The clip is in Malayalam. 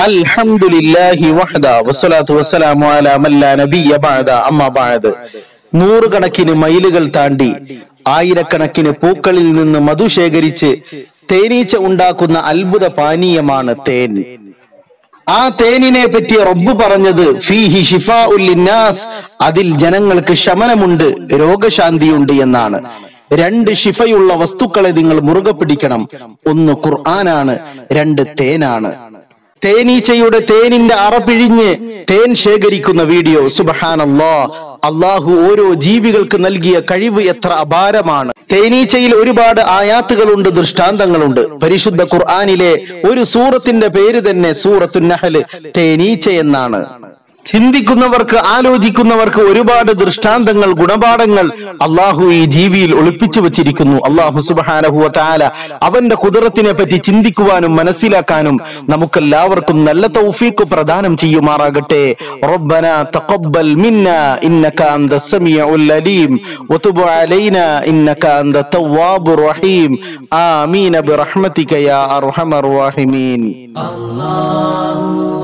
അൽഹംദുലില്ലാഹി വഹദ വസ്സലാത്തു വസ്സലാമു അലാ മല്ലാ നബിയ ബഅദ അമ്മാ ബഅദ് നൂറുകണക്കിന് മൈലുകൾ താണ്ടി ആയിരക്കണക്കിന് പൂക്കളിൽ നിന്ന് മധു ശേഖരിച്ച് തേനീച്ച ഉണ്ടാക്കുന്ന അത്ഭുത പാനീയമാണ് തേൻ ആ തേനിനെ പറ്റി റബ്ബ് പറഞ്ഞത് ഫീഹി ഷിഫാഉൽ ലിന്നാസ് അതിൽ ജനങ്ങൾക്ക് ശമനമുണ്ട് രോഗശാന്തിയുണ്ട് എന്നാണ് രണ്ട് ഷിഫയുള്ള വസ്തുക്കളെ നിങ്ങൾ മുറുകെ പിടിക്കണം ഒന്ന് ഖുർആനാണ് രണ്ട് തേനാണ് തേനീച്ചയുടെ തേനിന്റെ അറ പിഴിഞ്ഞ് തേൻ ശേഖരിക്കുന്ന വീഡിയോ സുബഹാനല്ലാ അള്ളാഹു ഓരോ ജീവികൾക്ക് നൽകിയ കഴിവ് എത്ര അപാരമാണ് തേനീച്ചയിൽ ഒരുപാട് ആയാത്തുകളുണ്ട് ദൃഷ്ടാന്തങ്ങളുണ്ട് പരിശുദ്ധ ഖുർആനിലെ ഒരു സൂറത്തിന്റെ പേര് തന്നെ സൂറത്തു നഹല് തേനീച്ച എന്നാണ് ചിന്തിക്കുന്നവർക്ക് ആലോചിക്കുന്നവർക്ക് ഒരുപാട് ദൃഷ്ടാന്തങ്ങൾ ഗുണപാഠങ്ങൾ അള്ളാഹു ഈ ജീവിയിൽ ഒളിപ്പിച്ചു വച്ചിരിക്കുന്നു അള്ളാഹു സുബാനഹുവ താല അവന്റെ കുതിരത്തിനെ പറ്റി ചിന്തിക്കുവാനും മനസ്സിലാക്കാനും നമുക്കെല്ലാവർക്കും നല്ല തൗഫീഖ് പ്രദാനം ചെയ്യുമാറാകട്ടെ റബ്ബന തഖബ്ബൽ മിന്ന ഇന്നക അന്ത സമീഉൽ അലീം വതുബ് അലൈന ഇന്നക അന്ത തവ്വാബുർ റഹീം ആമീൻ ബിറഹ്മതിക യാ അർഹമർ റഹീമീൻ الله